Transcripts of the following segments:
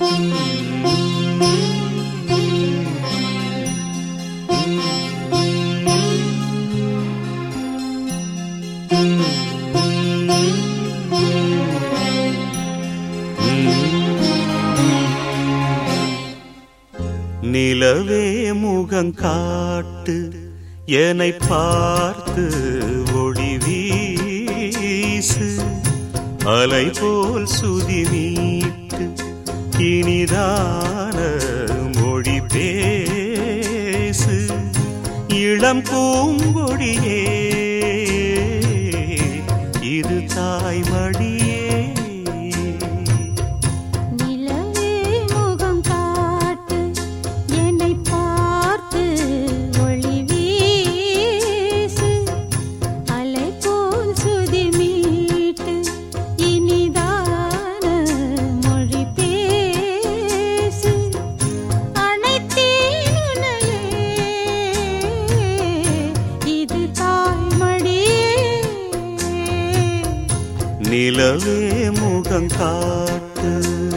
நிலவே முகம் காட்டு என்னை பார்த்து ஒளி வீசு அலை போல் சுதி மீட்டு இனிதான மொழி பேசு இளம் பூங்கொடியே இது தாய்மடியே நிலவே முகம் காட்டு என்னை பார்த்து ஒளி வீசு அலை போல் சுதி மீட்டு இனிதான மொழி பேசு அனைத்தேன் உன்னையே இது தாய்மடியே நிலவே முகம் காட்டு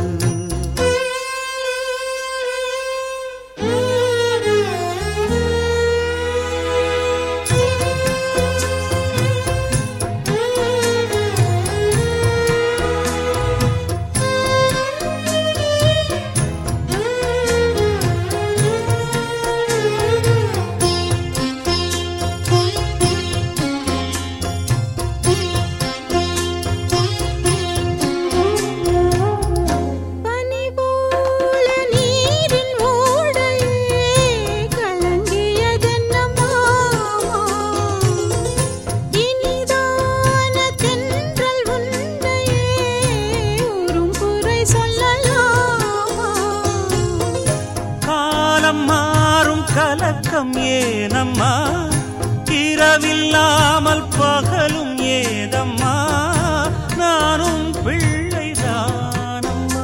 பனி போல நீரின் ஓடையே கலங்கியதென்னம்மா இனிதான தென்றல் உன்னையே உறும் குறை சொல்லலாமா காலம் மாறும் கலக்கம் ஏனம்மா இரவில்லாமல் பகலும் ஏதம்மா நானும் பிள்ளைதானம்மா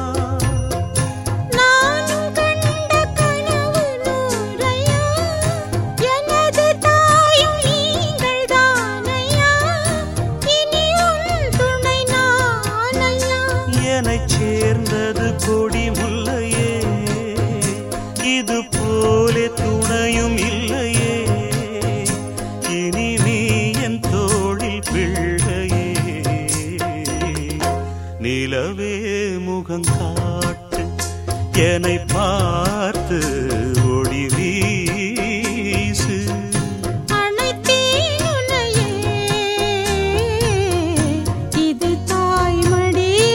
நானும் கண்ட கனவு நூறையா எனது தாயும் நீங்கள் தானையா இனி உன் துணை நானையா எனச் சேர்ந்தது கொடி முல்லையே இது போலே துணையும் இல்லையே இனி நீ என் தோளில் பிள்ளையே நிலவே முகம் காட்டு என்னை பார்த்து ஒளி வீசு அனைத்தேன் உன்னையே இது தாய்மடியே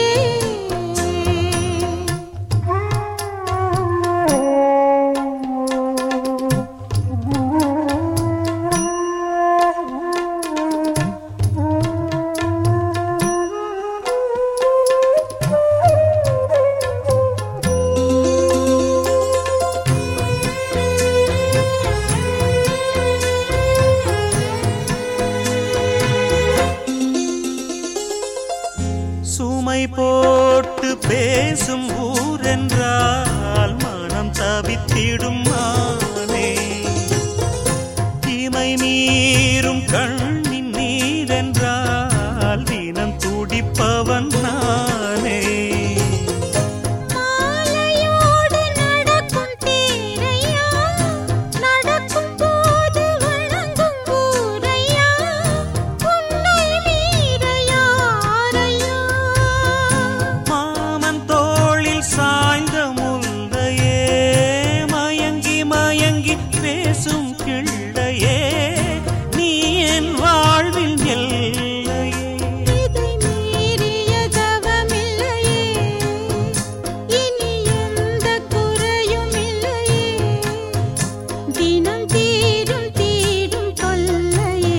சுமை போட்டு பேசும் ஊரென்றால் மனம் தவித்திடும் மானே இமை மீறும் கண்ணின் நீரென்றால் தினம் துடிப்பவன் நானே மாலையோடு நடக்கும் தேரையா நடக்கும் போது வணங்கும் ஊரையா உன்னை மீற யாரையா மாமன் தோளில் சாய்ந்த முல்லையே மயங்கி மயங்கி பேசும் கிள்ளையே நீ என் வாழ்வில் எல்லையே இதை மீறிய தவமில்லையே இனி எந்த குறையும் இல்லையே தினம் தீரும் தீரும் தொல்லையே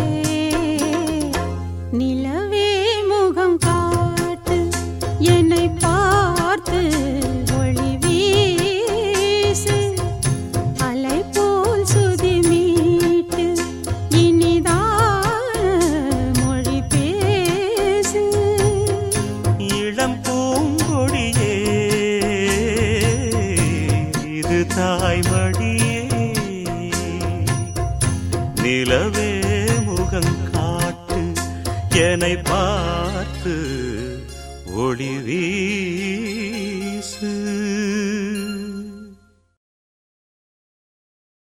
நிலவே முகம் காட்டு என்னை பார்த்து ஒளி வீசு அலை போல் சுதி மீட்டு இனிதான மொழி பேசு இளம் பூங்கொடியே இது தாய்மடியே நிலவே முகம் காட்டு என்னை பார்த்து ஒளி வீசு